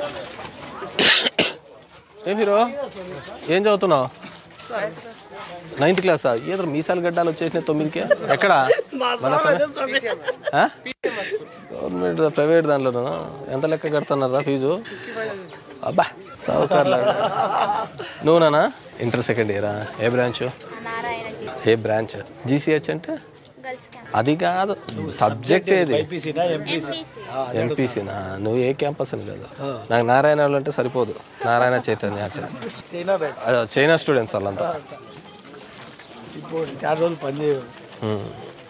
ఏం హీరో ఏం చదువుతున్నావు నైన్త్ క్లాసా ఏదో మీసాలు గడ్డాలు వచ్చేసినాయి తొమ్మిదికి ఎక్కడ మన ఆ? గవర్నమెంట్ ప్రైవేట్ దాంట్లోనా ఎంత లెక్క కడుతున్నారా ఫీజు అబ్బా సౌకర్లా నువ్వునా ఇంటర్ సెకండ్ ఇయరా ఏ బ్రాంచ్ నారాయణ జీ ఏ బ్రాంచ్ జీసీహెచ్ అంటే గర్ల్స్ క్యాంప్ అది కాదు సబ్జెక్ట్ ఏది ఎంపీసీ ఎంపీసీనా నువ్వు ఏ క్యాంపస్ అని లేదు నాకు నారాయణ వాళ్ళు అంటే సరిపోదు నారాయణ చైతన్య అంటే అదే, చైనా స్టూడెంట్స్ వాళ్ళంతా ఇప్పుడు చాలా రోజులు పని చేయదు ఉమ్.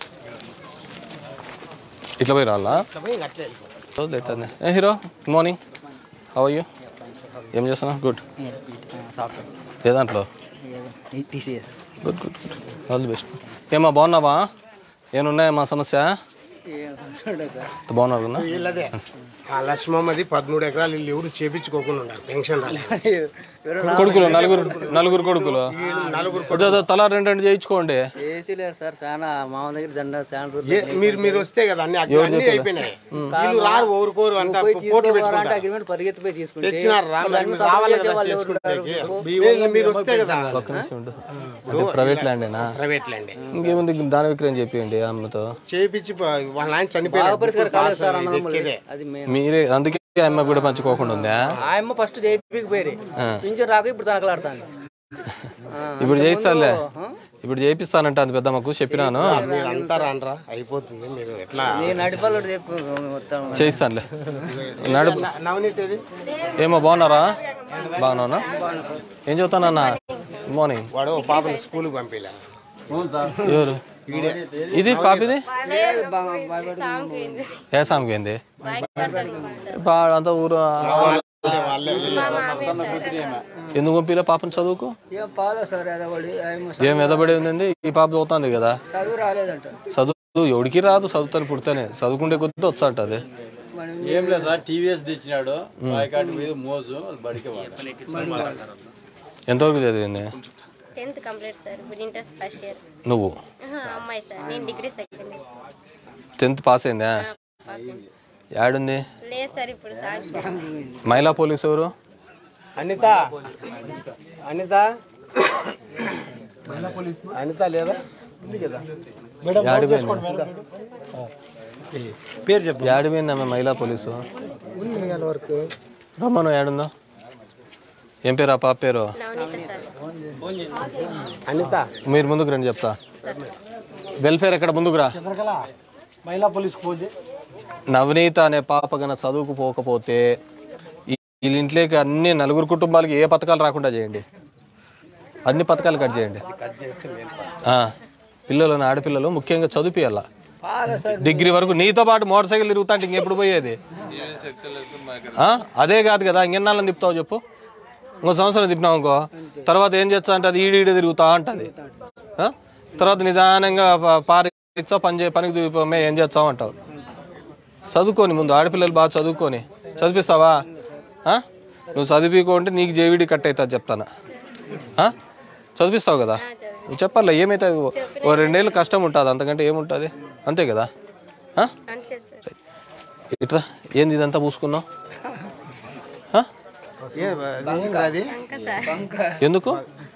ఇట్లా పోయి రావాలా రోజులు అవుతుంది ఏ hero good morning how you ఏం చేస్తున్నావు గుడ్ సాఫ్ట్వేర్ ఏ దాంట్లో TCS good good good all the best ఏమా బాగున్నావా ఏమున్నాయా మా సమస్య బాగున్నారు కదా వీళ్ళదే ఆ లక్ష్మమ్మది పదమూడు ఎకరాలు వీళ్ళు ఎవరు చేపించుకోకుండా ఉన్నారు పెన్షన్ రాలేదు కొడుకులు నలుగురు నలుగురు కొడుకులు నలుగురు అదే, అదే, తలా రెండు రెండు చేయించుకోండి ఏసీ లేదు సార్ చాలా మామ దగ్గర జెండా చాలా ఏ- మీరు మీరు వస్తే కదా అన్ని అక్కడ అన్ని అయిపోయినాయి వీళ్ళు రారు ఓరుకోరు అంతా పోట్లు పెట్టుకుంటారు అగ్రిమెంట్ పరిగెత్తిపోయి తీసుకుంటే తెచ్చినారు రా మరి మీరు రావాలి కదా చేసుకుంటానికి. వీళ్ళు మీరు వస్తే కదా ఒక్క నిమిషం ఉండు. అంటే ప్రైవేట్ ల్యాండేనా ప్రైవేట్ ల్యాండ్ ఇంకేముంది దాని విక్రయం చెప్పేయండి అమ్మతో చేపించి ప- వాళ్ళ ఆయన చనిపోయారు కాలేదు సార్ అన్నదమ్ములు ఎక్కేదే. అది మెయిన్ మీరే అందుకే అమ్మ కూడా పంచుకోకుండా ఉందా ఆయమ్మ ఫస్ట్ జైపీకి పోయి పింఛన్ రాక ఇప్పుడు తనకలాడుతాను ఇప్పుడు చేయిస్తానులే ఇప్పుడు చేయిస్తానంట అంత పెద్దమ్మకు చెప్పినాను మీరు అంతా రానరా అయిపోతుంది మీరు ఎట్లా నేను నడిపాలు చెప్పు మొత్తం చేయిస్తానులే నడుపు న- నవనీత్ ఏది ఏమో బాగున్నారా బాగున్నావునా ఏం చదువుతానన్నా గుడ్ మార్నింగ్ వాడు ఓ పాపని స్కూల్కి పంపిలే ఎవరు ఇది పాపిది సాంగ్ ఏంది ఏ సాంగ్ ఏంది బైక్ కడతాను సార్ పా- అంతా ఊరు వాళ్ళే వాళ్ళే మా మామయ్య సార్ ఎందుకు పంపిలే పాపని చదువుకు ఏం పాలో సార్ ఎదబడి ఆయమ్మ ఏం ఎదబడి ఉంది ఈ పాప చదువుతుంది కదా చదువు రాలేదంట చదువు ఎవడికి రాదు చదువుతాను పుడితేనే చదువుకుంటే కొద్ది వచ్చాట అది ఏం లేదు సార్ టీవీఎస్ తెచ్చినాడు బాయ్కాట్ మీద మోజు అది బడికి వాడు ఎంతవరకు చదివింది టెన్త్ కంప్లీట్ సార్ ఇప్పుడు ఇంటర్ ఫస్ట్ ఇయర్ నువ్వు అమ్మాయి సార్ నేను degree second year tenth pass అయిందా యాడుంది లేదు సార్ ఇప్పుడు సాక్షి మహిళా పోలీసు ఎవరు అనిత అనిత అనిత లేదా ఉంది కదా మేడం యాడిపోయింది పేరు చెప్పు యాడిపోయింది ఆమె మహిళా పోలీసు ఉంది కదా వరకు రమ్మను యాడుందో ఏం పేరు ఆ పాప పేరు నవనీత సార్ అనిత మీరు ముందుకు రండి చెప్తా వెల్ఫేర్ ఎక్కడ ముందుకు రా ఎదరకలా మహిళా పోలీస్ పోజే నవనీత అనే పాప గన చదువుకు పోకపోతే ఈ- వీళ్ళ ఇంట్లోకి అన్ని నలుగురు కుటుంబాలకి ఏ పథకాలు రాకుండా చేయండి అన్ని పథకాలు కట్ చేయండి ఆ, పిల్లలను ఆడపిల్లలు ముఖ్యంగా చదివిపియాల డిగ్రీ వరకు నీతో పాటు మోటార్ సైకిల్ తిరుగుతా అంటే ఇంకెప్పుడు పోయేది ఆ, అదే కాదు కదా ఇంకెన్నాళ్ళని తిప్పుతావు చెప్పు ఇంకో సంవత్సరం తిప్పినావు ఇంకో తర్వాత ఏం చేస్తా అంటే అది ఈడీడ తిరుగుతా అంటది ఆ? తర్వాత నిదానంగా ప- పారి ఇచ్చా పని చే పనికి చూపిపోమే ఏం చేస్తావు అంటావు చదువుకొని ముందు ఆడపిల్లలు బాగా చదువుకొని చదివిస్తావా ఆ? నువ్వు చదివికుంటే నీకు జేవిడి కట్ అవుతుంది చెప్తాను ఆ? చదివిస్తావు కదా నువ్వు చెప్పాలి ఏమవుతుంది ఓ రెండేళ్ళు కష్టం ఉంటుంది అంతకంటే ఏముంటుంది అంతే కదా ఆ? అంతే సార్ ఇట్రా ఏంది ఇదంతా పూసుకున్నావు ఆ? అది ఇంకా సార్ ఎందుకు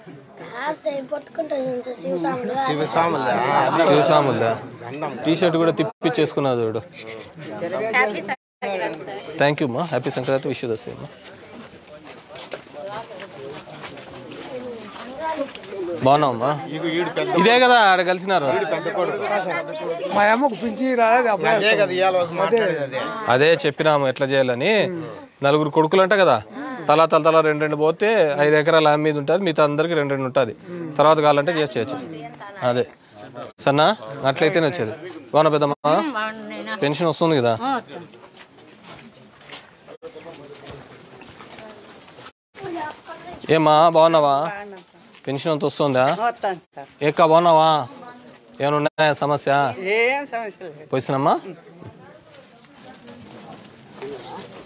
శివస్వాములదా శివసాముల్దా టీ షర్ట్ కూడా తిప్పి చేసుకున్నావు చూడు happy Sankranti sir thank you మా హ్యాపీ సంక్రాంతి విష్ దస్ అమ్మా బాగున్నావమ్మా ఇదే కదా ఆడ కలిసినారు మా అమ్మకు పింఛి రాలేదు అదే కదా ఇవాళ మాట్లాడేది అదే అదే చెప్పినాము ఎట్లా చేయాలని నలుగురు కొడుకులు అంట కదా తలా తల తల రెండు రెండు పోతే ఐదు ఎకరాల ఆమె మీద ఉంటుంది మిగతా అందరికి రెండు రెండు ఉంటుంది తర్వాత కావాలంటే చేసి చేయొచ్చు అదే సన్నా అట్లయితేనే వచ్చేది బాగున్నా పెద్దమ్మా పెన్షన్ వస్తుంది కదా ఏమా బాగున్నావా పెన్షన్ అంత వస్తుందా వస్తాను సార్ ఏకా బాగున్నావా ఏమైనా ఉన్నాయా సమస్య ఏం సమస్య లేదు పోయిస్తున్నామ్మా